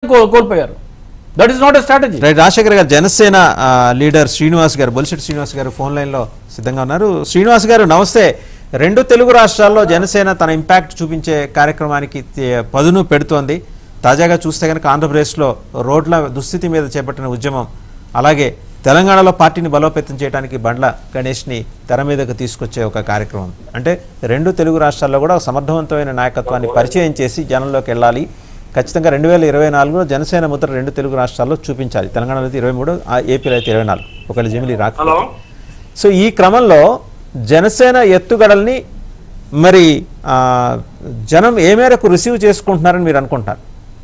కో- కోల్పోయారు that is not a strategy right Rajasekhar garu Janasena ఆ, leader Srinivas గారు బొలిశెట్టి శ్రీనివాస్ గారు ఫోన్ లైన్లో సిద్ధంగా ఉన్నారు శ్రీనివాస్ గారు నమస్తే రెండు తెలుగు రాష్ట్రాల్లో జనసేన తన ఇంపాక్ట్ చూపించే కార్యక్రమానికి తే- పదును పెడుతోంది తాజాగా చూస్తే కనుక ఆంధ్రప్రదేశ్లో రోడ్ల దుస్థితి మీద చేపట్టిన ఉద్యమం అలాగే తెలంగాణలో పార్టీని బలోపేతం చేయడానికి బండ్ల గణేష్ని తెర మీదకు తీసుకొచ్చే ఒక కార్యక్రమం అంటే రెండు తెలుగు రాష్ట్రాల్లో కూడా ఒక సమర్థవంతమైన నాయకత్వాన్ని పరిచయం చేసి జనంలోకి వెళ్ళాలి ఖచ్చితంగా రెండు వేల ఇరవై నాలుగులో జనసేన ముద్ర రెండు తెలుగు రాష్ట్రాల్లో చూపించాలి తెలంగాణలో అయితే ఇరవై మూడు ఆ ఏపీలో అయితే ఇరవై నాలుగు ఒకవేళ జమిలీ రాక హలో సో ఈ క్రమంలో జనసేన ఎత్తుగడల్ని మరి ఆ, జనం ఏ మేరకు రిసీవ్ చేసుకుంటున్నారని మీరు అనుకుంటారు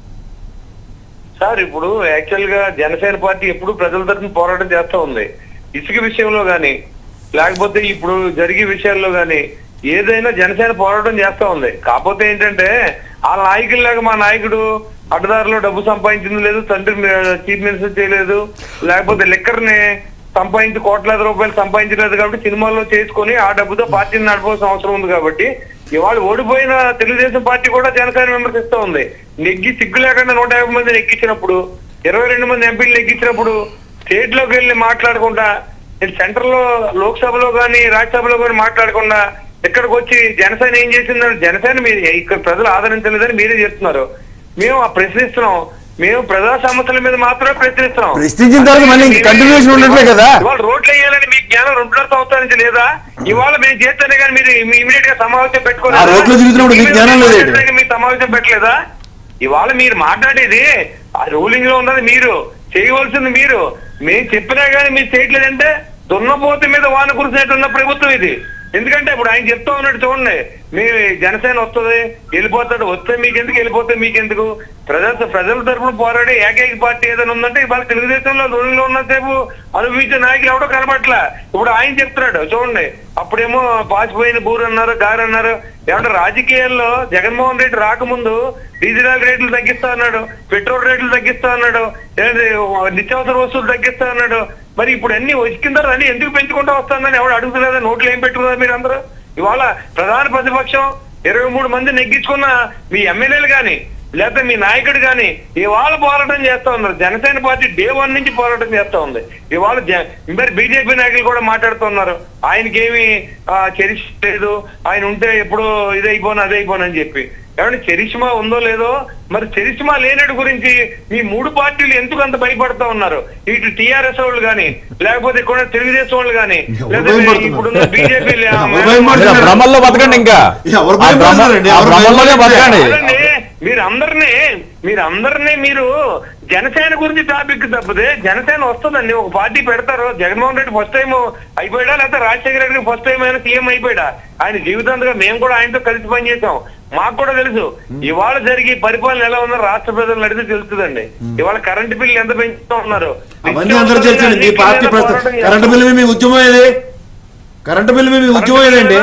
సార్ ఇప్పుడు యాక్చువల్ గా జనసేన పార్టీ ఎప్పుడు ప్రజల తరఫున పోరాటం చేస్తా ఉంది ఇసుక విషయంలో గాని లేకపోతే ఇప్పుడు జరిగే విషయాల్లో గాని ఏదైనా జనసేన పోరాటం చేస్తా ఉంది కాకపోతే ఏంటంటే ఆ నాయకుల్లాగా మా నాయకుడు అడ్డదారిలో డబ్బు సంపాదించింది లేదు తండ్రి చీఫ్ మినిస్టర్ చేయలేదు లేకపోతే లిక్కర్ ని సంపాదించి కోట్లాది రూపాయలు సంపాదించలేదు కాబట్టి సినిమాల్లో చేసుకొని ఆ డబ్బుతో పార్టీని నడపాల్సిన అవసరం ఉంది కాబట్టి ఇవాళ ఓడిపోయిన తెలుగుదేశం పార్టీ కూడా జనసేన విమర్శిస్తూ ఉంది నెగ్గి సిగ్గు లేకుండా నూట యాభై మంది నెగ్గించినప్పుడు ఇరవై రెండు మంది ఎంపీలు నెగ్గించినప్పుడు స్టేట్ లోకి వెళ్ళి మాట్లాడకుండా సెంటర్ లో లోక్సభలో గాని రాజ్యసభలో గాని మాట్లాడకుండా ఇక్కడికి వచ్చి జనసేన ఏం చేసిందని జనసేన మీరు ఇక్కడ ప్రజలు ఆదరించలేదని మీరే చెప్తున్నారు మేము ఆ ప్రశ్నిస్తున్నాం మేము ప్రజా సమస్యల మీద మాత్రమే ప్రశ్నిస్తున్నాం ప్రశ్నించిన తర్వాత మళ్ళీ ఇంక continuation ఉన్నట్లే కదా. ఇవాళ రోడ్లు వేయాలని మీకు జ్ఞానం రెండున్నర సంవత్సరాల నుంచి లేదా ఇవాళ మేము చేస్తేనే కానీ మీరు ఇమీడియట్ గా సమావేశం పెట్టుకోలేదా? ఆ రోడ్లు తిరుగుతున్నప్పుడు మీకు జ్ఞానం లేదు ఏంటి? చేస్తేనే మీరు సమావేశం పెట్టలేదా ఇవాళ మీరు మాట్లాడేది ఆ రూలింగ్ లో ఉన్నది మీరు చేయవలసింది మీరు మేము చెప్పినా కానీ మీరు చేయట్లేదంటే దున్నపోత మీద వాన కురిసినట్టున్న ప్రభుత్వం ఇది ఎందుకంటే ఇప్పుడు ఆయన చెప్తా ఉన్నట్టు చూడండి మీ జనసేన వస్తుంది వెళ్ళిపోతాడు వస్తే మీకెందుకు వెళ్ళిపోతే మీకెందుకు ప్రజల ప్రజల తరపున పోరాడే ఏకైక పార్టీ ఏదైనా ఉందంటే ఇవాళ తెలుగుదేశంలో రూలింగ్ లో ఉన్నసేపు అనుభవించే నాయకులు ఎవడో కనబట్ల ఇప్పుడు ఆయన చెప్తున్నాడు చూడండి అప్పుడేమో పాసిపోయిన బూరు అన్నారు గారు అన్నారు ఏమంటే రాజకీయాల్లో జగన్మోహన్ రెడ్డి రాకముందు డీజిల్ రేట్లు తగ్గిస్తా అన్నాడు పెట్రోల్ రేట్లు తగ్గిస్తా అన్నాడు ఏంటి, నిత్యావసర వస్తువులు తగ్గిస్తా అన్నాడు మరి ఇప్పుడు అన్ని వచ్చిన తర్వాత అన్ని ఎందుకు పెంచుకుంటూ వస్తుందని ఎవడు అడుగుతలేదా నోట్లు ఏం పెట్టుకున్నారు మీరు అందరూ ఇవాళ ప్రధాన ప్రతిపక్షం ఇరవై మూడు మంది నెగ్గించుకున్న మీ ఎమ్మెల్యేలు గాని లేకపోతే మీ నాయకుడు గాని ఇవాళ పోరాటం చేస్తా ఉన్నారు జనసేన పార్టీ డే వన్ నుంచి పోరాటం చేస్తా ఉంది ఇవాళ జ- మరి బీజేపీ నాయకులు కూడా మాట్లాడుతున్నారు ఆయనకి ఏమి చరిష్ లేదు ఆయన ఉంటే ఎప్పుడో ఇదైపోను అదైపోను అని చెప్పి ఏమంటే చరిష్మా ఉందో లేదో మరి చరిష్మా లేనడు గురించి మీ మూడు పార్టీలు ఎందుకు అంత భయపడతా ఉన్నారు ఇటు టిఆర్ఎస్ వాళ్ళు గాని లేకపోతే ఇక్కడ తెలుగుదేశం వాళ్ళు గాని ఎవరు లేకపోతే భయపడుతున్నారు? ఇప్పుడున్న బీజేపీ ఎవరు భయపడుతున్నారు? భ్రమల్లో బతకండి ఇంకా ఎవరు ఆ భ్రమ- భయపడుతున్నారండి? ఆ ఎవరు భ్రమల్లోనే బతకండి కాదండి, మీరు అందరినీ మీరు అందరినీ మీరు జనసేన గురించి టాపిక్ తప్పితే జనసేన వస్తుందండి ఒక పార్టీ పెడతారు జగన్మోహన్ రెడ్డి ఫస్ట్ టైం అయిపోయాడా లేకపోతే రాజశేఖర రెడ్డి ఫస్ట్ టైం ఆయన సీఎం అయిపోయాడా ఆయన జీవితాంతగా మేము కూడా ఆయనతో కలిసి పనిచేసాం మాకు కూడా తెలుసు ఇవాళ జరిగి పరిపాలన ఎలా ఉందో రాష్ట్ర ప్రజలు అడిగితే తెలుస్తుందండి ఇవాళ కరెంట్ బిల్లు ఎంత పెంచుతూ ఉన్నారు అవన్నీ అందరూ తెలుసండి మీ పార్టీ ప్రస్తుతం కరెంటు బిల్లు మీ ఉద్యమం ఏది కరెంటు బిల్లు మీ ఉద్యమం ఏదండి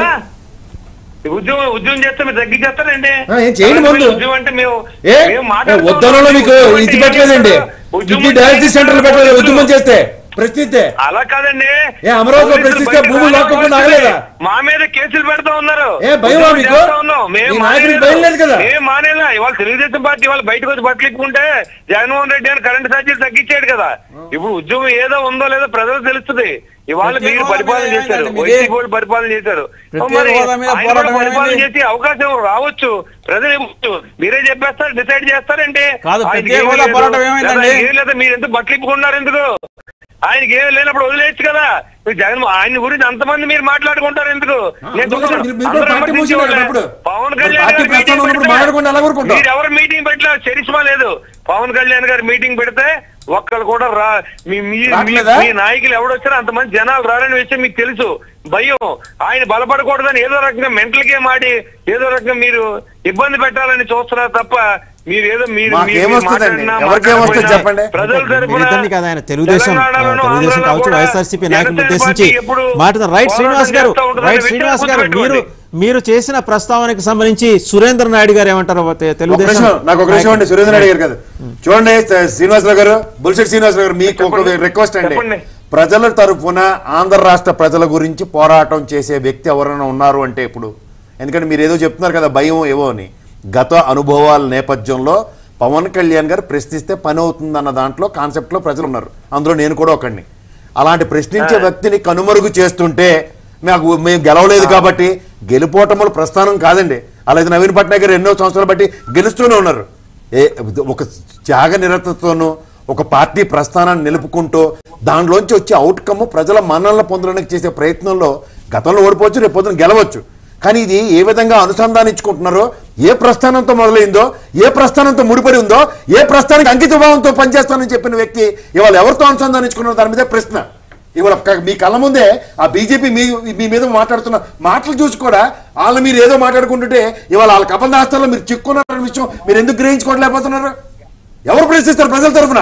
ఉద్యోగం ఉద్యోగం చేస్తే మీరు తగ్గించేస్తారండి ఆ, ఏం చేయండి ముందు. ఉద్యోగం అంటే మేము ఏ మేము మాట్లాడుతున్నాం. ఉద్యమంలో మీకు ఉద్యమం ఇది అంటే పెట్టలేదండి ఉద్యమం కిడ్నీ అంటే డయాలసిస్ సెంటర్లు పెట్టలేదు ఉద్యమం చేస్తే ప్రశ్నిస్తే అలా కాదండి ఏ, అమరావతిలో పోలీసులు ప్రశ్నిస్తే బయటకు భూములు రానివ్వట్లేదు. లాక్కోకుండా ఆగలేదా? మా మీద కేసులు పెడతా ఉన్నారు ఏ, భయమా ఉద్యమం మీకు? చేస్తా ఉన్నాం. మేము మీ నాయకుడికి మానేలేదు. భయం లేదు కదా? మేము మానేలా ఇవాళ తెలుగుదేశం పార్టీ వాళ్ళు బయటకు వచ్చి బట్టలు ఇప్పుకుంటే జగన్మోహన్ రెడ్డి అని కరెంట్ ఛార్జీలు తగ్గించాడు కదా ఇప్పుడు ఉద్యమం ఏదో ఉందో లేదో ప్రజలకు తెలుస్తుంది ఇవాళ ప్రత్యేక మీరు హోదా పరిపాలన మీద చేశారు ఏమైందండి వైసీపీ మీది? వాళ్ళు పరిపాలన చేశారు ప్రత్యేక మరి హోదా మీద ఆయన కూడా పోరాటం పరిపాలన ఏమైంది? చేసి అవకాశం రావచ్చు ప్రజలు ఇవ్వచ్చు మీరే చెప్పేస్తారు డిసైడ్ చేస్తారంటే కాదు, ఆయనకి ప్రత్యేక ఏమీ హోదా లేదు. పోరాటం ఏమైందండి? లేదా ఏం లేదా మీరు ఎందుకు బట్టలు ఇప్పుకున్నారు ఎందుకు ఆయనకి ఏం లేనప్పుడు వదిలేయచ్చు కదా మీరు జగన్ ఆయన గురించి అంతమంది మీరు మాట్లాడుకుంటారు ఎందుకు నేను అందుకోసం చూస్తున్నాను. మీరు- మీరు కూడా అందరూ పార్టీ విమర్శించే మూసేవాళ్ళు వాళ్ళే. అప్పుడు. పవన్ మరి కళ్యాణ్ పార్టీ గారు ప్రస్థానంలో మీటింగ్ ఉన్నప్పుడు పెడితే మాట్లాడకుండా ఎలా ఊరుకుంటాం? మీరు ఎవరు మీటింగ్ పెట్టినా చరిష్మా లేదు పవన్ కళ్యాణ్ గారు మీటింగ్ పెడితే ఒక్కరు కూడా రా మీ మీ- మీ- రావట్లేదా? మీ నాయకులు ఎవడొచ్చారో అంతమంది జనాలు రారని విషయం మీకు తెలుసు భయం ఆయన బలపడకూడదని ఏదో రకంగా మెంటల్ గేమ్ ఆడి ఏదో రకంగా మీరు ఇబ్బంది పెట్టాలని చూస్తున్నారు తప్ప మీరు ఏదో మీరు మాకేం మీరు వస్తుందండి? మాట్లాడినా, ఎవరికేం వస్తుంది మాట్లాడకపోయినా చెప్పండి? ప్రజల తరపున ఇదండి కదా ఆయన తెలుగుదేశం తెలంగాణలోనూ తెలుగుదేశం ఆంధ్రాలో కావచ్చు కూడా వైఎస్ఆర్సీపీ నాయకులు జనసేన ఉద్దేశించి పార్టీ ఎప్పుడు మాట్లాడుతున్నారు రైట్ శ్రీనివాస్ గారు పోరాటం చేస్తూ రైట్ ఉంటుందని శ్రీనివాస్ గారు విషయం మీరు గుర్తుపెట్టుకోండి. మీరు చేసిన ప్రస్తావనకు సంబంధించి సురేంద్ర నాయుడు గారు ఏమంటారు తె- ఒక తెలుగుదేశం నిమిషం నాకు ఒక నిమిషం అండి సురేంద్ర రెడ్డి గారు కదా చూడండి స- శ్రీనివాసరావు గారు బుల్షెట్ శ్రీనివాసరావు గారు మీకు ఒక చెప్పండి. రిక్వెస్ట్ అండి చెప్పండి. ప్రజల తరఫున ఆంధ్ర రాష్ట్ర ప్రజల గురించి పోరాటం చేసే వ్యక్తి ఎవరైనా ఉన్నారు అంటే ఇప్పుడు ఎందుకంటే మీరు ఏదో చెప్తున్నారు కదా భయం ఏవో అని గత అనుభవాల నేపథ్యంలో పవన్ కళ్యాణ్ గారు ప్రశ్నిస్తే పని అవుతుందన్న దాంట్లో కాన్సెప్ట్లో ప్రజలు ఉన్నారు అందులో నేను కూడా ఒకడిని అలాంటి ప్రశ్నించే వ్యక్తిని కనుమరుగు చేస్తుంటే మాకు మేము గెలవలేదు కాబట్టి గెలుపోటములు ప్రస్థానం కాదండి అలాగే నవీన్ పట్నాయక్ గారు ఎన్నో సంవత్సరాలు బట్టి గెలుస్తూనే ఉన్నారు ఏ ఒక త్యాగ నిరతతోనూ ఒక పార్టీ ప్రస్థానాన్ని నిలుపుకుంటూ దానిలోంచి వచ్చే అవుట్కమ్ ప్రజల మన్నలను పొందడానికి చేసే ప్రయత్నంలో గతంలో ఓడిపోవచ్చు రేపు పొద్దున గెలవచ్చు కానీ ఇది ఏ విధంగా అనుసంధానించుకుంటున్నారో ఏ ప్రస్థానంతో మొదలైందో ఏ ప్రస్థానంతో ముడిపడి ఉందో ఏ ప్రస్థానానికి అంకిత భావంతో పనిచేస్తానని చెప్పిన వ్యక్తి ఇవాళ ఎవరితో అనుసంధానించుకున్నారో దాని మీద ప్రశ్న ఇవాళ క- మీ కళ్ళ ముందే ఆ బీజేపీ మీ మీ మీద మాట్లాడుతున్న మాటలు చూసి కూడా వాళ్ళు మీరు ఏదో మాట్లాడుకుంటుంటే ఇవాళ వాళ్ళ కపల దాస్తాల్లో మీరు చిక్కున్నారన్న విషయం మీరు ఎందుకు గ్రహించుకోవట్లేకపోతున్నారు ఎవరు ప్రశ్నిస్తారు ప్రజల తరఫున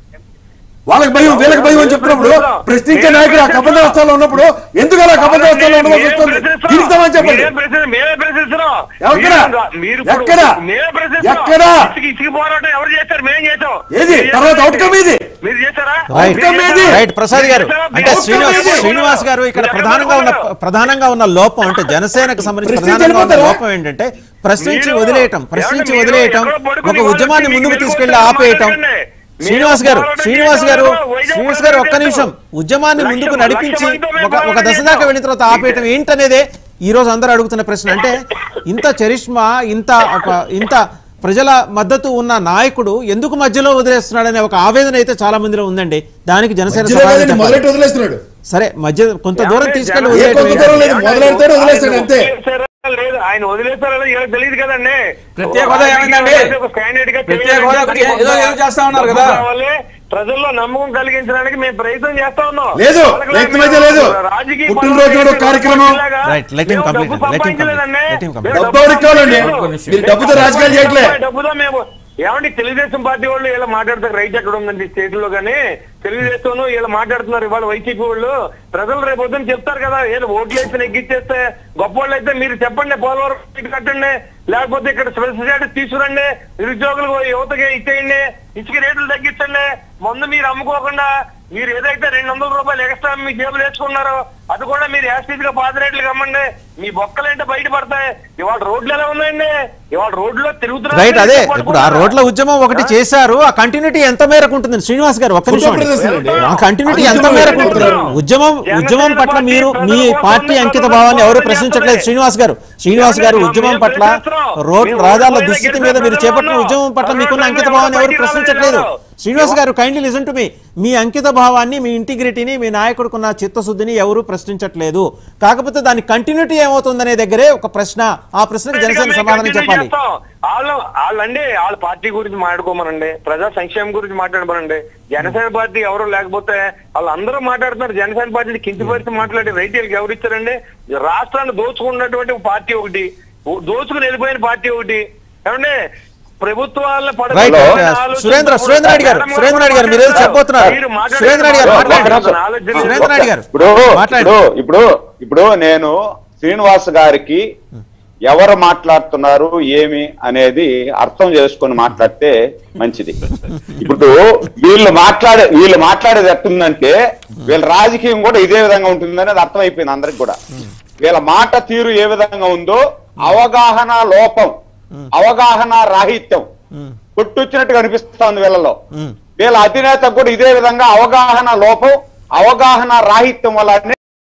వాళ్ళకి భయం వీళ్ళకి భయం అని చెప్పినప్పుడు ప్రశ్నించే నాయకుడు ఆ కపల దాస్తాల్లో ఉన్నప్పుడు ఎందుకు అలా కపల దాస్తాల్లో ఉండవలసి వస్తుంది దీనికి సమాధానం చెప్పండి మీరేం ప్రశ్నిస్తారు? మేమే ప్రశ్నిస్తున్నాం. ఎక్కడ? మీరు- మీరు ఇప్పుడు- ఎక్కడ? మేమే ప్రశ్నిస్తున్నాం. ఎక్కడ? ఇసుక- ఇసుక పోరాటం ఎవరు చేస్తారు మేము చేసాం ఏది? మీరు తర్వాత చేస్తారా? outcome ఏది? మీరు చేస్తారా రైట్ మీరు చేస్తారా? రైట్ ప్రసాద్ గారు మీరు అంటే చేస్తారా? శ్రీనివాస్ మీరు శ్రీనివాస్ గారు ఇక్కడ మీరు ప్రధానంగా ఉన్న ఎక్కడ ప్రధానంగా ఉన్న లోపం అంటే జనసేనకు సంబంధించి ప్రశ్నించి ప్రధానంగా ఉన్న వెళ్ళిపోతారా? లోపం ఏంటంటే ప్రశ్నించి మీరు- వదిలేయటం ప్రశ్నించి ఏమండి, మీరు వదిలేయటం ఎక్కడో పడుకుని ఒక ఉద్యమాన్ని వాళ్ళకి ముందుకు మీకు తీసుకెళ్లి వెళ్ళి ఆపేయటం మాట్లాడండి. మీరు శ్రీనివాస్ గారు పోరాటం శ్రీనివాస్ గారు చేసేవాళ్ళు వైజాగ్ శ్రీనివాస్ గారు ఒక్క పోరాటం నిమిషం ఉద్యమాన్ని లక్ష- ముందుకు లక్ష నడిపించి మందితో మేము ఒక ఒక పోరాటం దశ దాకా చేస్తాం. వెళ్ళిన తర్వాత ఆపేయటం ఏంటనేదే ఈ రోజు అందరూ అడుగుతున్న ప్రశ్న అంటే ఇంత చరిష్మా ఇంత ఒక ఇంత ప్రజల మద్దతు ఉన్న నాయకుడు ఎందుకు మధ్యలో వదిలేస్తున్నాడనే ఒక ఆవేదన అయితే చాలా మందిలో ఉందండి దానికి జనసేన మధ్యలో సమాధానం లేదండి, చెప్పాలి. మొదలెట్టి వదిలేస్తున్నాడు సరే మధ్య కొంత దూరం ఏమండి, తీసుకెళ్లి జనం- ఏ వదిలేయటం కొంత ఏంటి? దూరం లేదు, మొదలెడతాడు, వదిలేస్తాడు అంతే. వదిలేస్తారా లేదు ఆయన వదిలేస్తారో లేదో వీళ్ళకి తెలియదు కదండి ప్రత్యేక హోదా ఏమైందండి? ఒక candidate గా ప్రత్యేక హోదా తెలియాలంటే ఏదో ఏదో చేస్తా ఉన్నారు డబ్బు కదా. కావాలి. ప్రజల్లో నమ్మకం కలిగించడానికి మేము ప్రయత్నం చేస్తా ఉన్నాం లేదు, వాళ్ళకి వ్యక్తి మధ్య లేదు. రాజకీయ పుట్టినరోజు నాడు పదవులు కార్యక్రమం. ఇలాగా Right, let him మేము complete డబ్బు it. Let him complete it. సంపాదించలేదండి. Let him complete మేము it. డబ్బు ఎవరికి కావాలండి? సంపాదించలేదు. మీరు డబ్బుతో రాజకీయాలు చేయట్లే. డబ్బుతో మేము ఏమండి తెలుగుదేశం పార్టీ వాళ్ళు ఇలా మాట్లాడతారు రైట్ ఎక్కడ ఉందండి స్టేట్ లో కానీ తెలుగుదేశం ఇలా మాట్లాడుతున్నారు ఇవాళ వైసీపీ వాళ్ళు ప్రజలు రేపు పొద్దున్న చెప్తారు కదా ఏదో ఓట్లు వేసి నెగ్గిచ్చేస్తే గొప్ప వాళ్ళు అయితే మీరు చెప్పండి పోలవరం ఇటు కట్టండి లేకపోతే ఇక్కడ స్పెషల్ స్టేటస్ తీసుకురండి నిరుద్యోగులు యువతకి ఇచ్చేయండి ఇసుక రేట్లు తగ్గించండి మందు మీరు అమ్ముకోకుండా మీరు ఏదైతే రెండు వందల రూపాయలు ఎక్స్ట్రా మీ జేబులు వేసుకున్నారో అది కూడా మీరు యాస్టీజ్ గా పాత రేట్లకు అమ్మండి మీ బొక్కలేంటే బయట పడతాయి ఇవాళ రోడ్లు ఎలా ఉన్నాయండి ఇవాళ రోడ్లో తిరుగుతున్నారు రైట్ అదే మీరు ఇప్పుడు ఆ రోడ్ల ఉద్యమం ఒకటి చేశారు ఆ కంటిన్యూటీ ఎంత మేరకు ఉంటుంది శ్రీనివాస్ గారు ఒక్క నిమిషం అండి. ప్రదర్శనండి. ఆ కంటిన్యూటీ అది ఎంత ఉద్యమం మేరకు ఏంటి? ఉంటుంది ఉద్యమం ఉద్యమం పట్ల మీరు మీ పార్టీ అంకిత భావాన్ని ఎవరు ప్రశ్నించట్లేదు శ్రీనివాస్ గారు శ్రీనివాస్ గారు ఉద్యమం పట్ల రోడ్ రహదారుల దుస్థితి మీద మీరు చేపట్టిన ఉద్యమం పట్ల మీకున్న అంకిత భావాన్ని ఎవరు ప్రశ్నించట్లేదు Srinivas garu kindly listen to మీ మీ అంకిత భావాన్ని మీ ఇంటిగ్రిటీని మీ నాయకుడుకున్న చిత్తశుద్ధిని ఎవరు ప్రశ్నించట్లేదు కాకపోతే దాని కంటిన్యూటీ ఏమవుతుందనే దగ్గరే ఒక ప్రశ్న ఆ ప్రశ్నకు జనసేన సమాధానం చెప్పాలి వాళ్ళు వాళ్ళండి వాళ్ళ పార్టీ గురించి మాట్లాడుకోమనండి ప్రజా సంక్షేమం గురించి మాట్లాడమనండి జనసేన పార్టీ ఎవరు లేకపోతే వాళ్ళందరూ మాట్లాడుతున్నారు జనసేన పార్టీ కించపరిచి మాట్లాడే రైతులకు ఎవరు ఇచ్చారండి రాష్ట్రాన్ని దోచుకున్నటువంటి ఒక పార్టీ ఒకటి ఓ- దోచుకుని వెళ్ళిపోయిన పార్టీ ఒకటి ఏమండి ప్రభుత్వాల పడ- రైట్ ఆలోచన- సురేంద్ర సురేంద్ర రెడ్డి గారు సురేంద్ర రెడ్డి గారు మీరు ఏదో చెప్పబోతున్నారు మీరు మాట్లాడే- సురేంద్ర రెడ్డి గారు ఒక మాట్లాడండి నిమిషం. ఆలోచన- సురేంద్ర రెడ్డి గారు ఇప్పుడు మాట్లాడండి ఇప్పుడు ఇప్పుడు ఇప్పుడు నేను శ్రీనివాస్ గారికి ఎవరు మాట్లాడుతున్నారు ఏమి అనేది అర్థం చేసుకొని మాట్లాడితే మంచిది ఇప్పుడు వీళ్ళు మాట్లాడే వీళ్ళు మాట్లాడేది ఎట్టుందంటే వీళ్ళ రాజకీయం కూడా ఇదే విధంగా ఉంటుంది అనేది అర్థమైపోయింది అందరికి కూడా వీళ్ళ మాట తీరు ఏ విధంగా ఉందో అవగాహన లోపం అవగాహన రాహిత్యం కొట్టొచ్చినట్టుగా అనిపిస్తోంది వీళ్ళలో ఉమ్. వీళ్ళ అధినేత కూడా ఇదే విధంగా అవగాహన లోపం అవగాహన రాహిత్యం వల్లనే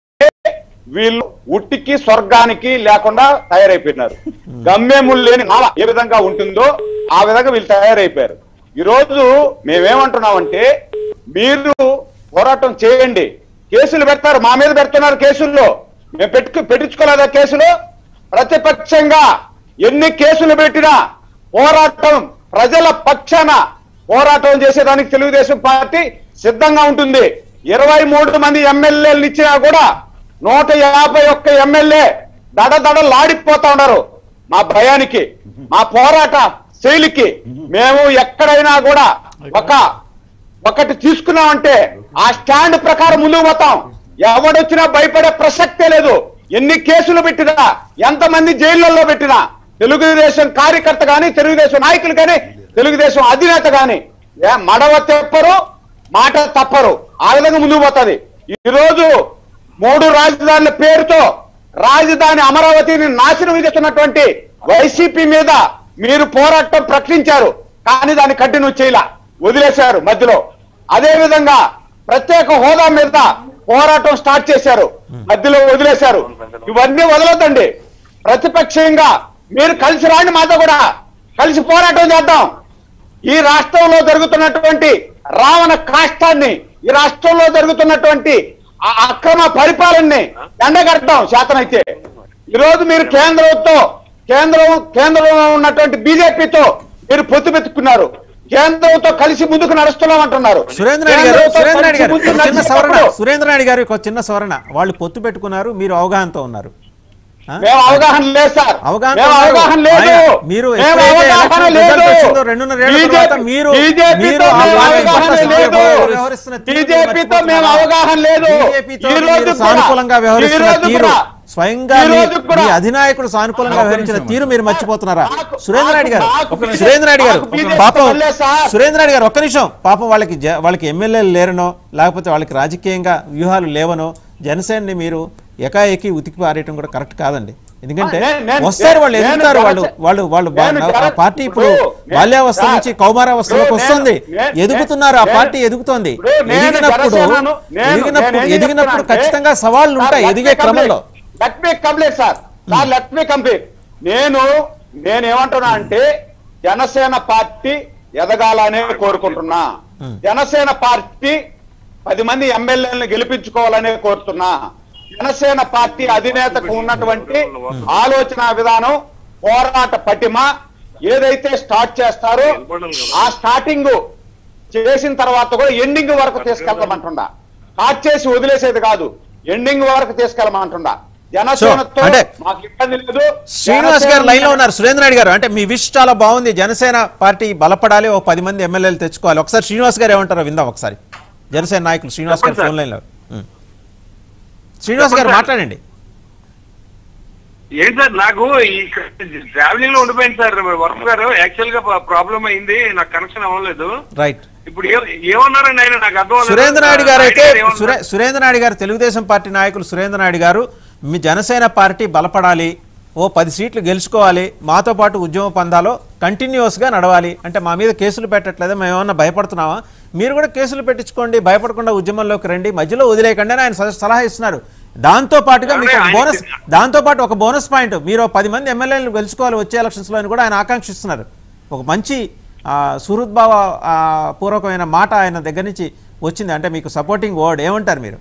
వీళ్ళు ఉట్టికి స్వర్గానికి లేకుండా తయారైపోయినారు గమ్యములు లేని నాల ఏ విధంగా ఉంటుందో ఆ విధంగా వీళ్ళు తయారైపోయారు ఈ రోజు మేమేమంటున్నామంటే మీరు పోరాటం చేయండి కేసులు పెడతారు మా మీద పెడుతున్నారు కేసుల్లో మేము పెట్టుకు పెట్టించుకోలేదా కేసులు ప్రతిపక్షంగా ఎన్ని కేసులు పెట్టినా పోరాటం ప్రజల పక్షాన పోరాటం చేసేదానికి తెలుగుదేశం పార్టీ సిద్ధంగా ఉంటుంది ఇరవై మూడు మంది ఎమ్మెల్యేలు ఇచ్చినా కూడా నూట యాభై ఒక్క ఎమ్మెల్యే దడ దడ లాడిపోతా ఉన్నారు మా భయానికి మా పోరాట శైలికి మేము ఎక్కడైనా కూడా ఒక ఒకటి తీసుకున్నామంటే ఆ స్టాండ్ ప్రకారం ముందుకు పోతాం ఎవడొచ్చినా భయపడే ప్రసక్తే లేదు ఎన్ని కేసులు పెట్టినా ఎంతమంది జైళ్ళల్లో పెట్టినా తెలుగుదేశం కార్యకర్త గాని తెలుగుదేశం నాయకులు కానీ తెలుగుదేశం అధినేత గాని ఏ మడవ తెప్పరు మాట తప్పరు ఆ విధంగా ముందుకు పోతుంది ఈ రోజు మూడు రాజధానుల పేరుతో రాజధాని అమరావతిని నాశనం చేస్తున్నటువంటి వైసీపీ మీద మీరు పోరాటం ప్రకటించారు కానీ దాన్ని కంటిన్యూ చేయలా వదిలేశారు మధ్యలో అదే విధంగా ప్రత్యేక హోదా మీద పోరాటం స్టార్ట్ చేశారు మధ్యలో వదిలేశారు ఇవన్నీ వదలొద్దండి ప్రతిపక్షంగా మీరు కలిసి రాండి మాతో కూడా కలిసి పోరాటం చేద్దాం ఈ రాష్ట్రంలో జరుగుతున్నటువంటి రావణ కాష్టాన్ని ఈ రాష్ట్రంలో జరుగుతున్నటువంటి ఆ అక్రమ పరిపాలనని ఎండగడతాం శాతనైతే ఈ రోజు మీరు కేంద్రంతో కేంద్రం కేంద్రంలో ఉన్నటువంటి బీజేపీతో మీరు పొత్తు పెట్టుకున్నారు కేంద్రంతో కలిసి ముందుకు నడుస్తున్నాం అంటున్నారు సురేంద్ర నాయుడు గారు కేంద్రంతో సురేంద్ర నాయుడు గారు కలిసి ఒక ముందుకు చిన్న సవరణ నడిచేటప్పుడు సురేంద్ర నాయుడు గారు ఒక చిన్న సవరణ వాళ్ళు పొత్తు పెట్టుకున్నారు మీరు అవగాహనతో ఉన్నారు ఆ? మేము అవగాహన లేదు సార్ అవగాహన మేము ఉన్నారు. అవగాహన లేదు ఆయన- మీరు మేము ఎప్పుడైతే అవగాహన ఎలక్షన్ లేదు రిజల్ట్ వచ్చిందో రెండున్నరేళ్ల BJP తర్వాత మీరు BJP మీరు తో ఆ మేము పార్టీ అవగాహన పట్ల లేదు వ్యవహరిస్తున్న తీరుని BJP తో మేము మర్చిపోతున్నారా? అవగాహన లేదు BJP తో ఈ మీరు రోజు కూడా- సానుకూలంగా వ్యవహరిస్తున్న ఈ రోజు తీరు కూడా- స్వయంగా ఈ మీ రోజు కూడా- మీ అధినాయకుడు సానుకూలంగా ఒక్క వ్యవహరించిన నిమిషం. తీరు మీరు మర్చిపోతున్నారా నాకు- సురేంద్ర నాయుడు గారు నాకు ఒక్క నిమిషం. BJP సురేంద్ర నాయుడు గారు నాకు BJP పాపం వల్లే సార్. సురేంద్ర నాయుడు గారు ఒక్క నిమిషం పాపం వాళ్ళకి జ- వాళ్ళకి ఎమ్మెల్యేలు లేరనో లేకపోతే వాళ్ళకి రాజకీయంగా వ్యూహాలు లేవనో జనసేనని మీరు ఎకాఎకి ఉతికి పారేయటం కూడా కరెక్ట్ కాదండి ఎందుకంటే నేను- నేను- వస్తారు వాళ్ళు నేను ఎదుగుతారు వాళ్ళు జనసే- వాళ్ళు వాళ్ళు బా- నేను ఆ జన- పార్టీ ఇప్పుడు ఇప్పుడు బాల్యావస్థ నేను- నుంచి కౌమారావస్థలోకి ఇప్పుడు వస్తుంది నేను- నేను- ఎదుగుతున్నారు ఆ నేను- పార్టీ ఎదుగుతోంది ఇప్పుడు నేను ఎదిగినప్పుడు జనసేనను- నేను- ఎదిగినప్పుడు నేను ఏం ఎదిగినప్పుడు చెప్తున్నా అంటే- ఖచ్చితంగా సవాళ్లు ఉంటాయి ఎదిగే క్రమంలో let me complete sir sir let me complete నేను నేను ఏమంటున్నా అంటే జనసేన పార్టీ ఎదగాలనే కోరుకుంటున్నా జనసేన పార్టీ పది మంది ఎమ్మెల్యేలను గెలిపించుకోవాలనే కోరుతున్నా జనసేన పార్టీ అధినేతకు ఉన్నటువంటి ఆలోచన విధానం పోరాట పటిమ ఏదైతే స్టార్ట్ చేస్తారో ఆ స్టార్టింగ్ చేసిన తర్వాత కూడా ఎండింగ్ వరకు తీసుకెళ్తామంటుండా స్టార్ట్ చేసి వదిలేసేది కాదు ఎండింగ్ వరకు తీసుకెళ్ళమంటుండా జనసేనతో అంటే మాకు ఇబ్బంది లేదు శ్రీనివాస్ గారు లైన్ లో ఉన్నారు సురేంద్ర నాయుడు గారు అంటే మీ విష్ చాలా బాగుంది జనసేన పార్టీ బలపడాలి ఓ పది మంది ఎమ్మెల్యేలు తెచ్చుకోవాలి ఒకసారి శ్రీనివాస్ గారు ఏమంటారో విందాం ఒకసారి జనసేన నాయకులు శ్రీనివాస్ గారు చెప్పండి ఫోన్ లైన్ లో ఉం. శ్రీనివాస్ గారు చెప్పండి సార్. మాట్లాడండి ఏంటి సార్ నాకు ఈ ట్రావెలింగ్ లో ఉండిపోయింది సార్ వర్మ గారు యాక్చువల్ గా ప్రాబ్లం అయింది నాకు కనెక్షన్ అవ్వలేదు రైట్ ఇప్పుడు ఏ- ఏమన్నారండి ఆయన నాకు అర్థం అవ్వలేదు. సురేంద్ర నాయుడు గారు అయితే నాయుడు ఏమన్నారు? సురే- సురేంద్ర నాయుడు గారు తెలుగుదేశం పార్టీ నాయకులు సురేంద్ర నాయుడు గారు మీ జనసేన పార్టీ బలపడాలి ఓ పది సీట్లు గెలుచుకోవాలి మాతో పాటు ఉద్యమ పందాలో కంటిన్యూస్ గా నడవాలి అంటే మా మీద కేసులు పెట్టట్లేదా మేము ఏమన్నా భయపడుతున్నామా మీరు కూడా కేసులు పెట్టించుకోండి భయపడకుండా ఉద్యమంలోకి రండి మధ్యలో వదిలేయకండి అని ఆయన సలహా- సలహా ఇస్తున్నారు దాంతో పాటుగా మీకు ఒక ఆయన- బోనస్ దాంతో పాటు ఒక బోనస్ పాయింట్ మీరు ఓ పది మంది ఎమ్మెల్యేలు గెలుచుకోవాలి వచ్చే ఎలక్షన్స్ లో అని కూడా ఆయన ఆకాంక్షిస్తున్నారు ఒక మంచి ఆ, సుహృద్భావ ఆ, పూర్వకమైన మాట ఆయన దగ్గర నుంచి వచ్చింది అంటే మీకు సపోర్టింగ్ వర్డ్ ఏమంటారు మీరు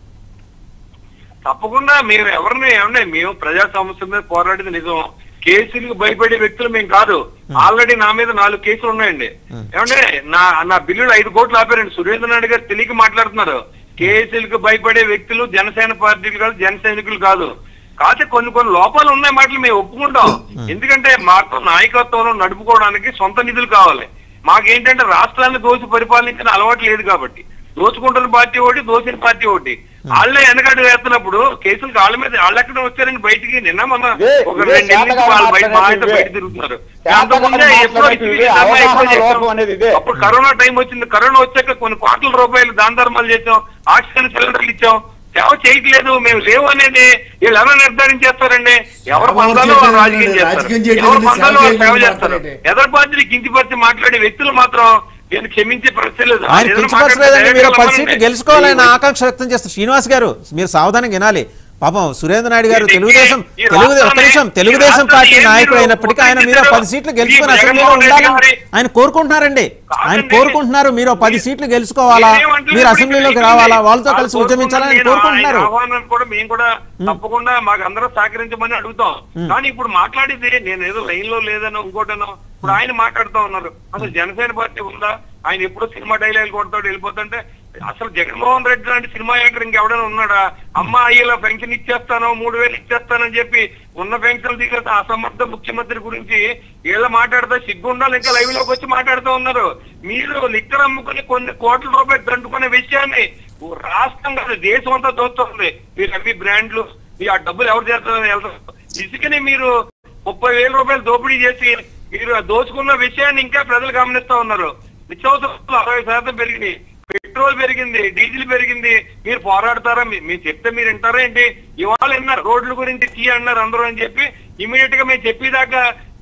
తప్పకుండా మేము ఎవరిని ఏమన్నా మేము ప్రజా సమస్యల మీద పోరాడేది నిజం కేసులకు భయపడే వ్యక్తులు మేము కాదు ఆల్రెడీ నా మీద నాలుగు కేసులు ఉన్నాయండి ఏమంటే నా నా బిల్లులు ఐదు కోట్లు ఆపారండి సురేంద్ర నాయుడు గారు తెలియక మాట్లాడుతున్నారు కేసులకు భయపడే వ్యక్తులు జనసేన పార్టీలు కాదు జన సైనికులు కాదు కాకపోతే కొన్ని కొన్ని లోపాలు ఉన్నాయి మాటలు మేము ఒప్పుకుంటాం ఎందుకంటే మాకు నాయకత్వంలో నడుపుకోవడానికి సొంత నిధులు కావాలి మాకేంటంటే రాష్ట్రాన్ని దోచి పరిపాలించిన అలవాటు లేదు కాబట్టి దోచుకుంటున్న పార్టీ ఒకటి దోచిన పార్టీ ఒకటి వాళ్ళే వెనకడు వేస్తున్నప్పుడు కేసులు వాళ్ళ మీద వాళ్ళు ఎక్కడ వచ్చారని బయటికి నిన్న మన ఇదే, ఒక ఇదే రెండు నెలల నుంచి శాతగారు వాళ్ళు బయట మా మాట్లాడేది అయితే బయట ఇదే. తిరుగుతున్నారు శాతగారు అంతకుముందే ఎప్పుడో మాట్లాడేది ఇచ్చి ఇదే. ధర్నా ఎక్కువ అవగాహన చేశాం. లోపం అనేది ఇదే. అప్పుడు కరోనా టైం వచ్చింది కరోనా వచ్చాక కొన్ని కోట్ల రూపాయలు దాన ధర్మాలు చేసాం ఆక్సిజన్ సిలిండర్లు ఇచ్చాం సేవ చేయట్లేదు మేము లేవు అనేది వీళ్ళు ఎలా నిర్ధారించేస్తారండి ఎవరు ఎవరు పందాలో వాళ్ళు చేయట్లేదు, రాజకీయం చేస్తారు రాజకీయం చేయట్లేదు, ఎవరు పందాలో వాళ్ళు సేవ సేవ చేయట్లేదు చేస్తారు మాట్లాడే. ఎదరు పార్టీని కించిపరిచి మాట్లాడే వ్యక్తులు మాత్రం నేను క్షమించే ప్రశ్న లేదు ఆయన ఏదైనా కించపరచలేదండి మాట్లాడితే మీరు పది డైరెక్ట్గా సీట్లు రమ్మనండి. గెలుచుకోవాలని ఆకాంక్ష వ్యక్తం చేస్తారు శ్రీనివాస్ గారు మీరు సావధానంగా వినాలి పాపం సురేంద్ర నాయుడు గారు ఈ- తెలుగుదేశం ఈ తెలుగు ఒక్క రాష్ట్రాన్ని- నిమిషం ఈ తెలుగుదేశం రాష్ట్రాన్ని పార్టీ ఏం నాయకుడు మీరు అయినప్పటికీ ఆయన మీరు ఒప్పించారో పది సీట్లు గెలుచుకుని ఈ అసెంబ్లీలో జగన్మోహన్ రెడ్డి ఉండాలని గారి- ఆయన కోరుకుంటున్నారండి ఆయన కాదండి. కోరుకుంటున్నారు మీరు పది సీట్లు గెలుచుకోవాలా నేనేమంటున్నా మీరు ఇప్పుడు అసెంబ్లీలోకి ఇక్కడ రావాలా ఉంది. వాళ్ళతో వాళ్ళు కలిసి ఉద్యమించాలని ఆయన నేను కోరుకుంటున్నారు ఆయన ఆహ్వానం కూడా మేము కూడా తప్పకుండా మాకు అందరూ సహకరించమని అడుగుతాం కానీ ఇప్పుడు మాట్లాడేది నేను ఏదో లైన్ లో లేదనో ఇంకోటనో ఇప్పుడు ఆయన మాట్లాడుతూ ఉన్నారు అసలు జనసేన పార్టీ ఉందా ఆయన ఎప్పుడో సినిమా డైలాగ్ కొడతాడు వెళ్ళిపోతుంటే అసలు జగన్మోహన్ రెడ్డి లాంటి సినిమా యాక్టర్ ఇంకెవడైనా ఉన్నాడా అమ్మ అయ్యేలా పెన్షన్ ఇచ్చేస్తాను మూడు వేలు ఇచ్చేస్తానని చెప్పి ఉన్న పెన్షన్ దిగ అసమర్థ ముఖ్యమంత్రి గురించి వీళ్ళ మాట్లాడితే సిగ్గుండాలి ఇంకా లైవ్ లోకి వచ్చి మాట్లాడుతూ ఉన్నారు మీరు లిక్కర్ అమ్ముకుని కొన్ని కోట్ల రూపాయలు దండుకునే విషయాన్ని ఓ రాష్ట్రం కాదు దేశం అంతా దోస్తుంది మీరు అవి బ్రాండ్లు ఈ ఆ డబ్బులు ఎవరు చేస్తారో వెళ్తారు ఇసుకని మీరు ముప్పై వేల రూపాయలు దోపిడీ చేసి మీరు ఆ దోచుకున్న విషయాన్ని ఇంకా ప్రజలు గమనిస్తా ఉన్నారు నిత్యావసరాలు అరవై శాతం పెరిగినాయి పెట్రోల్ పెరిగింది డీజిల్ పెరిగింది మీరు పోరాడతారా మీ- మీరు చెప్తే మీరు వింటారా ఏంటి ఇవాళ విన్నారు రోడ్ల గురించి తీ అన్నారు అందరూ అని చెప్పి ఇమీడియట్ గా మేము చెప్పేదాకా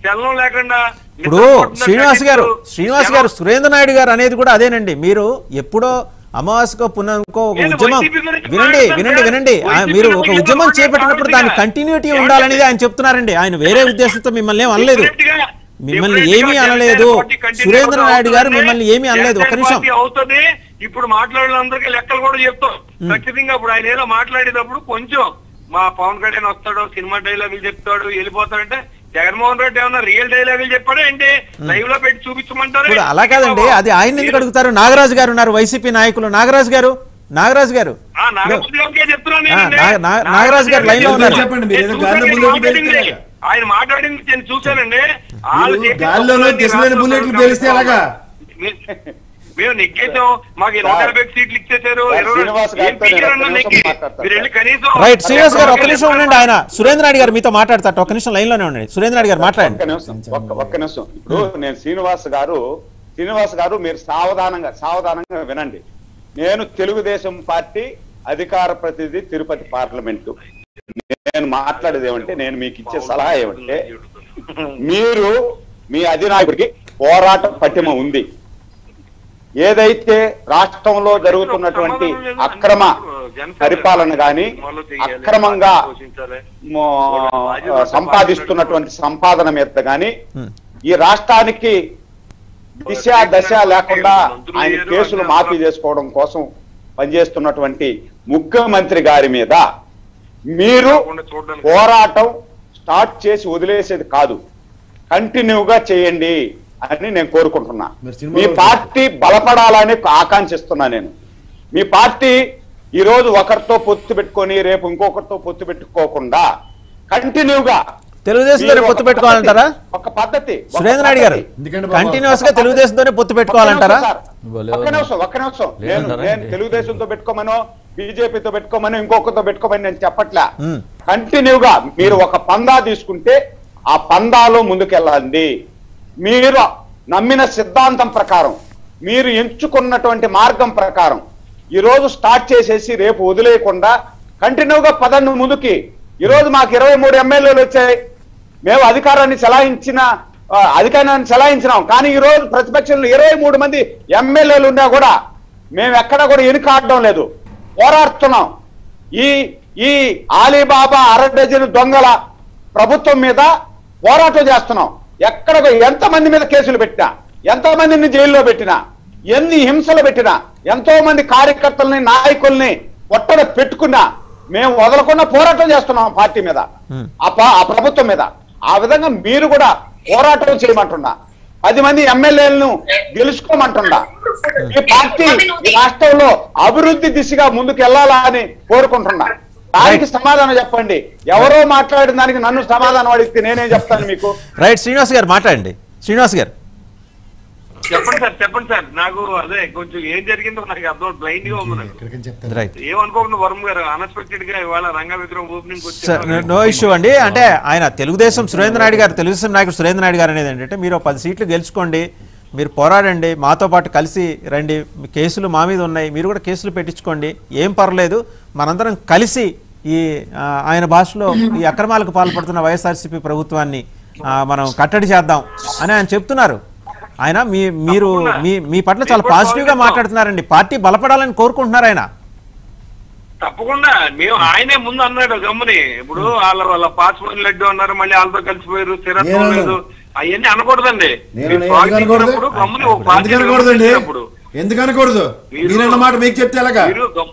చలనం లేకుండా ఇప్పుడు శ్రీనివాస్ గారు శ్రీనివాస్ గారు సురేంద్ర నాయుడు గారు అనేది కూడా అదేనండి మీరు ఎప్పుడో అమావాస్యకో పునఃకో ఒక నేను ఉద్యమం వైసీపీ గురించి వినండి మాట్లాడతాను వినండి సార్. వినండి ఆ, వైసీపీ మీరు ఒక గురించి ఉద్యమం మాట్లాడతాను చేపట్టినప్పుడు దాని కాబట్టి కంటిన్యూటీ ఏమంటే ఉండాలనేది ఆయన చెప్తున్నారండి ఆయన వేరే ఉద్దేశంతో మిమ్మల్ని ఏం అనలేదు Definitely గా- మిమ్మల్ని definitely ఏమీ గా అనలేదు జనసేన పార్టీ continue సురేంద్ర నాయుడు గారు అవుతుందండి. మిమ్మల్ని ఏమీ అనలేదు ఒక జనసేన నిమిషం పార్టీ అవుతుంది ఇప్పుడు మాట్లాడినందరికీ లెక్కలు కూడా చెప్తాం ఖచ్చితంగా ఇప్పుడు ఆయన ఏదో మాట్లాడేటప్పుడు కొంచెం మా పవన్ కళ్యాణ్ వస్తాడు సినిమా డైలాగులు చెప్తాడు వెళ్ళిపోతాడంటే జగన్మోహన్ రెడ్డి ఏమన్నా రియల్ డైలాగులు చెప్పాడా ఏంటి లైవ్ లో పెట్టి చూపించమంటారు ఇప్పుడు అలా కాదండి అది ఆయన ఎందుకు అడుగుతారు నాగరాజు గారు ఉన్నారు వైసీపీ నాయకులు నాగరాజు గారు నాగరాజు గారు ఆ, నాగపతి గారికే చెప్తున్నాను ఆ, నేనండి. నా- నా- నాగరాజు గారు లైన్లో నేను ఉన్నారు. చెప్పండి, మీరు ఏదో చూశాను, గాల్లో ఆయన బుల్లెట్లు మాట్లాడింది. పేలిస్తే ఆయన మాట్లాడింది నేను చూశానండి వాళ్ళు మీరు చేసిన గాల్లోనో తప్పులన్నీ దిశమైన రాష్ట్ర బుల్లెట్లు ప్రభుత్వం పేలిస్తే ఎలాగా? మే- మేము నెగ్గేసాం మాకు ఈ నూట యాభై సీట్లు ఇచ్చేసారు సార్, ఇరవై- శ్రీనివాస్ ఏం గారితో నేను పీకారు ఒక్క అన్న నిమిషం నెగ్గి. మాట్లాడతాను మీరు వెళ్ళి కనీసం రైట్ శ్రీనివాస్ గారు ఒక్క అదే నిమిషం ఉండండి ఆయన సురేంద్ర నాయుడు గారు మీతో మాట్లాడతారు ఒక్క నిమిషం లైన్ లోనే ఉండండి సురేంద్ర నాయుడు గారు మాట్లాడండి ఒక్క నిమిషం ఒక్క ఒక్క నిమిషం ఇప్పుడు నేను శ్రీనివాస్ గారు శ్రీనివాస్ గారు మీరు సావధానంగా సావధానంగా వినండి నేను తెలుగుదేశం పార్టీ అధికార ప్రతినిధి తిరుపతి పార్లమెంటు నేను మాట్లాడేది ఏమంటే నేను మీకు ఇచ్చే సలహా ఏమంటే మీరు మీ అధినాయకుడికి పోరాట పటిమ ఉంది ఏదైతే రాష్ట్రంలో జరుగుతున్నటువంటి అక్రమ పరిపాలన గాని అక్రమంగా మో- సంపాదిస్తున్నటువంటి సంపాదన మీద గాని ఈ రాష్ట్రానికి దిశ దశ లేకుండా ఆయన కేసులు మాఫీ చేసుకోవడం కోసం పనిచేస్తున్నటువంటి ముఖ్యమంత్రి గారి మీద మీరు పోరాటం స్టార్ట్ చేసి వదిలేసేది కాదు కంటిన్యూగా చేయండి అని నేను కోరుకుంటున్నా మరి సినిమాలో మీ పార్టీ బలపడాలని ఆకాంక్షిస్తున్నా నేను మీ పార్టీ ఈ రోజు ఒకరితో పొత్తు పెట్టుకొని రేపు ఇంకొకరితో పొత్తు పెట్టుకోకుండా కంటిన్యూగా తెలుగుదేశంతోనే మీరు పొత్తు ఒక పెట్టుకోవాలంటారా పద్ధతి, ఒక పద్ధతి ఒక సురేంద్ర నాయుడు గారు పద్ధతి. ఎందుకంటే బాబు- కంటిన్యూస్ గా తెలుగుదేశంతోనే పొత్తు పెట్టుకోవాలంటారా ఒక్క నిమిషం, ఒక్క నిమిషం ఒక్క నిమిషం నేను లేదంటారా నేను ఏంటి? తెలుగుదేశంతో పెట్టుకోమనో బీజేపీతో పెట్టుకోమనో ఇంకొకరితో పెట్టుకోమని నేను చెప్పట్లా మ్మ్. కంటిన్యూగా మీరు ఒక పందా తీసుకుంటే ఆ పందాలో ముందుకెళ్ళండి మీరు నమ్మిన సిద్ధాంతం ప్రకారం మీరు ఎంచుకున్నటువంటి మార్గం ప్రకారం ఈ రోజు స్టార్ట్ చేసేసి రేపు వదిలేయకుండా కంటిన్యూగా పదండి ముందుకి ఈ రోజు మాకు ఇరవై మూడు ఎమ్మెల్యేలు వచ్చాయి మేము అధికారాన్ని చెలాయించిన ఆ, అధికారాన్ని చెలాయించినాం కానీ ఈ రోజు ప్రతిపక్షంలో ఇరవై మూడు మంది ఎమ్మెల్యేలు ఉన్నా కూడా మేము ఎక్కడ కూడా వెనుకాడడం లేదు పోరాడుతున్నాం ఈ ఈ ఆలీబాబా అర డజన్ దొంగల ప్రభుత్వం మీద పోరాటం చేస్తున్నాం ఎక్కడ ఎంత మంది మీద కేసులు పెట్టినా ఎంతో మందిని జైల్లో పెట్టినా ఎన్ని హింసలు పెట్టినా ఎంతో మంది కార్యకర్తల్ని నాయకుల్ని పొట్టన పెట్టుకున్నా మేము వదలకుండా పోరాటం చేస్తున్నాం పార్టీ మీద ఆ ప- ఆ ప్రభుత్వం మీద ఆ విధంగా మీరు కూడా పోరాటం చేయమంటున్నా పది మంది ఎమ్మెల్యేలను గెలుచుకోమంటున్నా ఈ పార్టీ ఈ రాష్ట్రంలో అభివృద్ధి దిశగా ముందుకు వెళ్ళాలా అని కోరుకుంటున్నా దానికి సమాధానం చెప్పండి ఎవరో మాట్లాడిన దానికి నన్ను సమాధానం అడిగితే నేనేం చెప్తాను మీకు రైట్ శ్రీనివాస్ గారు మాట్లాడండి శ్రీనివాస్ గారు చెప్పండి సార్ చెప్పండి సార్ నాకు అదే కొంచెం ఏం జరిగిందో నాకు అర్థం బ్లైండ్ గా ఉంది నాకు ఎక్కడికని చెప్తాను రైట్ ఏమనుకోకుండా వరుణ్ గారు అన్ఎక్స్పెక్టెడ్ గా ఇవాళ రంగా విగ్రహం ఓపెనింగ్ సార్ వచ్చారు నో ఇష్యూ అండి అంటే ఆయన తెలుగుదేశం సురేంద్ర నాయుడు గారు తెలుగుదేశం నాయకుడు సురేంద్ర నాయుడు గారు అనేది ఏంటంటే మీరు ఒక పది సీట్లు గెలుచుకోండి మీరు పోరాడండి మాతో పాటు కలిసి రండి మీ కేసులు మా మీద ఉన్నాయి మీరు కూడా కేసులు పెట్టించుకోండి ఏం పర్లేదు మనందరం కలిసి ఈ ఆ, ఆయన భాషలో ఈ అక్రమాలకు పాల్పడుతున్న వైఎస్ఆర్సీపీ ప్రభుత్వాన్ని ఆ, మనం కట్టడి చేద్దాం అని ఆయన చెప్తున్నారు ఆయన మీ మీరు మీ మీ పట్ల చాలా పాజిటివ్గా మాట్లాడుతున్నారండి పార్టీ బలపడాలని కోరుకుంటున్నారు ఆయన తప్పకుండా మేము ఆయనే ముందు అన్నాడు గమ్ముని ఇప్పుడు వాళ్ళ వాళ్ళ పాస్పోర్ట్ లడ్డు అన్నారు మళ్ళీ వాళ్ళతో కలిసిపోయారు స్థిరత్వం నేను లేదు అవన్నీ అనకూడదండి నేను మీరు ఎందుకు అనకూడదు స్వాగతించినప్పుడు గమ్ముని ఒక ఎందుకు పార్టీని అనకూడదండి విమర్శించినప్పుడు ఎందుకు అనకూడదు మీరు- మీరన్న మాట మీకు చెప్తే ఎలాగా మీరు గమ్-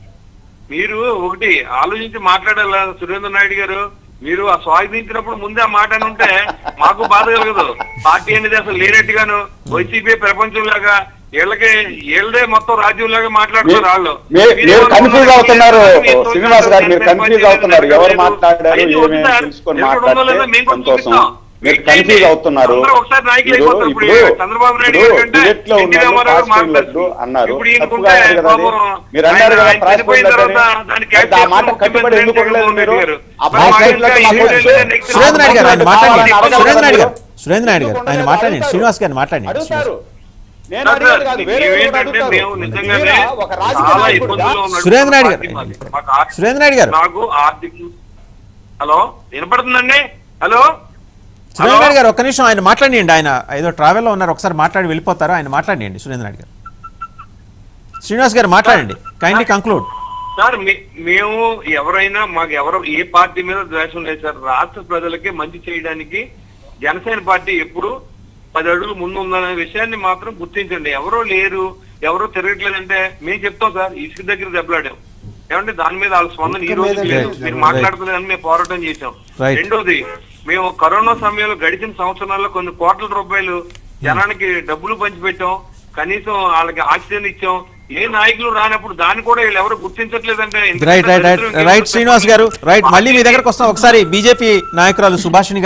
మీరు ఒకటి ఆలోచించి మాట్లాడాల సురేంద్ర నాయుడు గారు మీరు ఆ స్వాగతించినప్పుడు ముందే ఆ మాట అని ఉంటే మాకు బాధ కలగదు పార్టీ అనేది అసలు లేనట్టుగాను వైసీపీ ప్రపంచం లాగా వీళ్ళకి వీళ్ళదే మొత్తం రాజ్యం లాగా మాట్లాడుతున్నారు వాళ్ళు మీ- మీరు కన్ఫ్యూజ్ అవుతున్నారు మీరు శ్రీనివాస్ గారు మీరు మీరు కన్ఫ్యూజ్ పని అవుతున్నారు ఎవరు చేయలేదు. మాట్లాడారు అయ్యి ఏమేమి వద్దు సార్. తెలుసుకొని ఎక్కడ ఉందో లేదో మాట్లాడితే మేము కూడా సంతోషం చూపిస్తాం. మీరు ఏంటి? కన్ఫ్యూజ్ అవుతున్నారు అందరూ ఒకసారి నాయకులు ఇప్పుడు అయిపోతారు. ఇప్పుడు ఇప్పుడు చంద్రబాబు నాయుడు ఇప్పుడు గారి కంటే డిబేట్ లో ఎన్టీ ఉన్నారు రామారావు పాస్పోర్ట్ మాట్లాడుతూ లడ్డు అన్నారు ఇప్పుడు ఈయనకు తప్పుగా ఉంటే ఉంది కదా అది. పాపం మీరు అన్నారు ఆయన- కదా ఆయన పాస్పోర్ట్ చనిపోయిన లడ్డు తర్వాత అని. దాన్ని అయితే క్యాచ్ ఆ మాట చేసుకుని కట్టుబడి ఎందుకు ఉండలేదు జగన్మోహన్ మీరు రెడ్డి గారు. ఆ మరి పాస్పోర్ట్ ఆయన లడ్డు మాకు ఇంకా తెలుసు. ఏం నెక్స్ట్ సురేంద్ర నాయుడు గారు ఆయన కావాలని మాట్లాడండి అడగలేదు సురేంద్ర నాయుడు మీరు. గారు సురేంద్ర నాయుడు గారు ఆయన మాట్లాడండి అడుగుతారు. శ్రీనివాస్ గారిని మాట్లాడండి అడుగుతారు నేను సార్, అడిగేది కాదు వేరే వాళ్ళు ఏమిటంటే అడుగుతారు. మేము నిజంగానే మీరా ఒక రాజకీయ చాలా నాయకుడిగా ఇబ్బందుల్లో ఉన్నాడు. సురేంద్ర నాయుడు గారు. పార్టీ మాది. మాకు ఆర్థిక- సురేంద్ర నాయుడు గారు నాకు ఆర్థిక హలో వినపడుతుందండి హలో సురేంద్ర నాయుడు గారు ఒక్క నిమిషం ఆయన మాట్లాడియండి ఆయన ఏదో ట్రావెల్లో ఉన్నారు ఒకసారి మాట్లాడి వెళ్ళిపోతారు ఆయన మాట్లాడియండి సురేంద్ర నాయుడు గారు శ్రీనివాస్ గారు మాట్లాడండి కైండ్లీ కంక్లూడ్ సార్ మీ- మేము ఎవరైనా మాకు ఎవరు ఏ పార్టీ మీద ద్వేషం లేదు సార్ రాష్ట్ర ప్రజలకి మంచి చేయడానికి జనసేన పార్టీ ఎప్పుడు పది అడుగులు ముందు ఉందనే విషయాన్ని మాత్రం గుర్తించండి ఎవరో లేరు ఎవరో తిరగట్లేదంటే మేము చెప్తాం సార్ ఇసుక దగ్గర దెబ్బలాడాం ఏమంటే దాని మీద వాళ్ళ స్పందన ఈ రోజు లేదు Right. మీరు Right. మాట్లాడుతుందని మేము పోరాటం చేశాం Right. రెండోది మేము కరోనా సమయంలో గడిచిన సంవత్సరాల్లో కొన్ని కోట్ల రూపాయలు జనానికి డబ్బులు పంచిపెట్టాం కనీసం వాళ్ళకి ఆక్సిజన్ ఇచ్చాం ఏ నాయకులు రానప్పుడు దాన్ని కూడా వీళ్ళు ఎవరు గుర్తించట్లేదంటే ఇంతకంటే రైట్ రైట్ రైట్ దరిద్రం ఇంకేం రైట్ శ్రీనివాస్ గారు రైట్ మళ్ళీ మీ దగ్గరకు వస్తాం ఒకసారి బీజేపీ నాయకురాలు సుభాషిణి